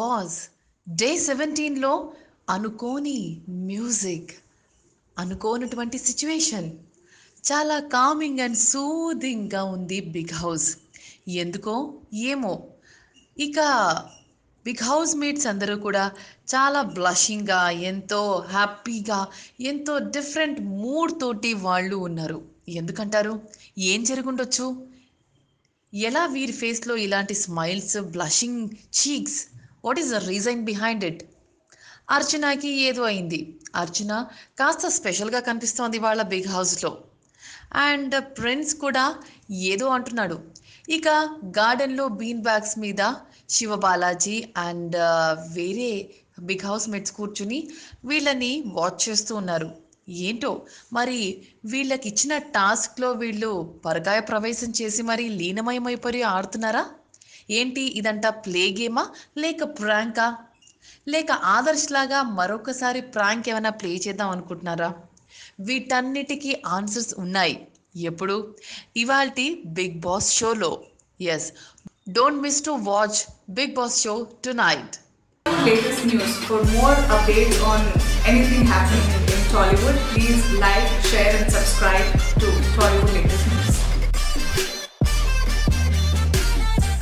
Boss day సెవెంటీన్లో అనుకోని music అనుకోనటువంటి సిచ్యువేషన్ చాలా కామింగ్ అండ్ సూదింగ్గా ఉంది బిగ్ హౌస్ ఎందుకో ఏమో ఇక బిగ్ హౌస్ మేట్స్ అందరూ కూడా చాలా బ్లషింగ్గా ఎంతో హ్యాపీగా ఎంతో డిఫరెంట్ మూడ్ తోటి వాళ్ళు ఉన్నారు ఎందుకంటారు ఏం జరుగుండొచ్చు ఎలా వీరి ఫేస్లో ఇలాంటి smiles blushing cheeks what is the reason behind it అర్చనకి ఏదో అయింది అర్చన కాస్త స్పెషల్గా కనిపిస్తోంది వాళ్ళ బిగ్ హౌస్లో అండ్ ప్రిన్స్ కూడా ఏదో అంటున్నాడు ఇక గార్డెన్లో బీన్ బ్యాగ్స్ మీద శివబాలాజీ అండ్ వేరే బిగ్ హౌస్ మేట్స్ కూర్చుని వీళ్ళని వాచ్ చేస్తూ ఉన్నారు ఏంటో మరి వీళ్ళకి ఇచ్చిన టాస్క్లో వీళ్ళు పరకాయ ప్రవేశం చేసి మరి లీనమయమైపోయి ఆడుతున్నారా ఏంటి ఇదంతా ప్లే గేమా లేక ప్రాంకా లేక ఆదర్శ్ లాగా మరొకసారి ప్రాంక్ ఏమైనా ప్లే చేద్దాం అనుకుంటున్నారా వీటన్నిటికీ ఆన్సర్స్ ఉన్నాయి ఎప్పుడు ఇవాల్టి బిగ్ బాస్ షోలో yes don't miss to watch Bigg Boss show tonight latest news. For more updates on anything happening in Tollywood, please like, share, and subscribe to Tollywood Latest News.